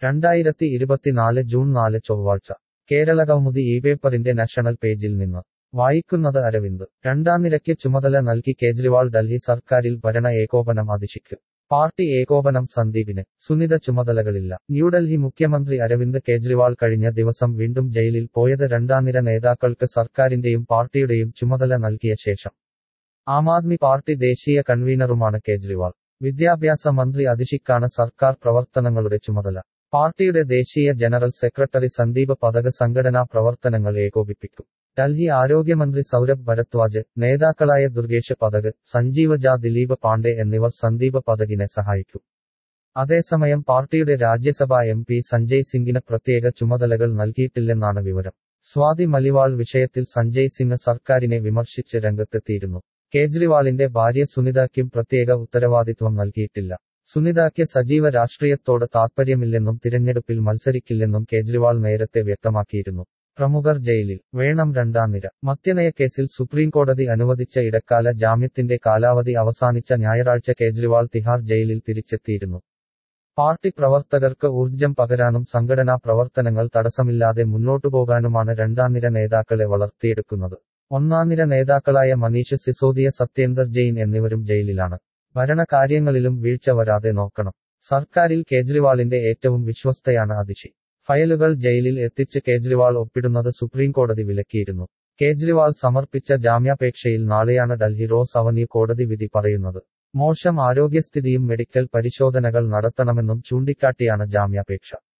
രണ്ടായിരത്തി ഇരുപത്തിനാല് ജൂൺ നാല് ചൊവ്വാഴ്ച കേരളകൗമുദി ഈ പേപ്പറിന്റെ നാഷണൽ പേജിൽ നിന്ന് വായിക്കുന്നത് അരവിന്ദ് രണ്ടാം നിരയ്ക്ക് ചുമതല നൽകി കേജ്രിവാൾ ഡൽഹി സർക്കാരിൽ ഭരണ ഏകോപനം അതിശിക്ക് പാർട്ടി ഏകോപനം സന്ദീപിന് സുനിത ചുമതലകളില്ല ന്യൂഡൽഹി മുഖ്യമന്ത്രി അരവിന്ദ് കേജ്രിവാൾ കഴിഞ്ഞ ദിവസം വീണ്ടും ജയിലിൽ പോയത് രണ്ടാംനിര നേതാക്കൾക്ക് സർക്കാരിന്റെയും പാർട്ടിയുടെയും ചുമതല നൽകിയ ശേഷം ആം ആദ്മി പാർട്ടി ദേശീയ കൺവീനറുമാണ് കേജ്രിവാൾ വിദ്യാഭ്യാസ മന്ത്രി അതിഷിക്കാണ് സർക്കാർ പ്രവർത്തനങ്ങളുടെ ചുമതല പാർട്ടിയുടെ ദേശീയ ജനറൽ സെക്രട്ടറി സന്ദീപ് പതക സംഘടനാ പ്രവർത്തനങ്ങൾ ഏകോപിപ്പിക്കും ഡൽഹി ആരോഗ്യമന്ത്രി സൗരഭ് ഭരദ്വാജ് നേതാക്കളായ ദുർഗേഷ് പതക് സഞ്ജീവ ജാ ദിലീപ് പാണ്ഡെ എന്നിവർ സന്ദീപ് പതകിനെ സഹായിക്കും അതേസമയം പാർട്ടിയുടെ രാജ്യസഭാ എം പി സഞ്ജയ് സിംഗിന് പ്രത്യേക ചുമതലകൾ നൽകിയിട്ടില്ലെന്നാണ് വിവരം സ്വാതി മലിവാൾ വിഷയത്തിൽ സഞ്ജയ് സിംഗ് സർക്കാരിനെ വിമർശിച്ച് രംഗത്തെത്തിയിരുന്നു കേജ്രിവാളിന്റെ ഭാര്യ സുനിതയ്ക്കും പ്രത്യേക ഉത്തരവാദിത്വം നൽകിയിട്ടില്ല സുനിതയ്ക്ക് സജീവ രാഷ്ട്രീയത്തോട് താൽപ്പര്യമില്ലെന്നും തിരഞ്ഞെടുപ്പിൽ മത്സരിക്കില്ലെന്നും കേജ്രിവാൾ നേരത്തെ വ്യക്തമാക്കിയിരുന്നു പ്രമുഖർ ജയിലിൽ വേണം രണ്ടാം നിര മദ്യനയക്കേസിൽ സുപ്രീംകോടതി അനുവദിച്ച ഇടക്കാല ജാമ്യത്തിന്റെ കാലാവധി അവസാനിച്ച ഞായറാഴ്ച കേജ്രിവാൾ തിഹാർ ജയിലിൽ തിരിച്ചെത്തിയിരുന്നു പാർട്ടി പ്രവർത്തകർക്ക് ഊർജം പകരാനും സംഘടനാ പ്രവർത്തനങ്ങൾ തടസ്സമില്ലാതെ മുന്നോട്ടുപോകാനുമാണ് രണ്ടാം നിര നേതാക്കളെ വളർത്തിയെടുക്കുന്നത് ഒന്നാം നിര നേതാക്കളായ മനീഷ് സിസോദിയ സത്യേന്ദർ ജെയിൻ എന്നിവരും ജയിലിലാണ് ഭരണകാര്യങ്ങളിലും വീഴ്ച വരാതെ നോക്കണം സർക്കാരിൽ കേജ്രിവാളിന്റെ ഏറ്റവും വിശ്വസ്തയാണ് അതിഷി ഫയലുകൾ ജയിലിൽ എത്തിച്ച് കേജ്രിവാൾ ഒപ്പിടുന്നത് സുപ്രീംകോടതി വിലക്കിയിരുന്നു കേജ്രിവാൾ സമർപ്പിച്ച ജാമ്യാപേക്ഷയിൽ നാളെയാണ് ഡൽഹി റോസ് അവന്യൂ കോടതി വിധി പറയുന്നത് മോശം ആരോഗ്യസ്ഥിതിയും മെഡിക്കൽ പരിശോധനകൾ നടത്തണമെന്നും ചൂണ്ടിക്കാട്ടിയാണ് ജാമ്യാപേക്ഷ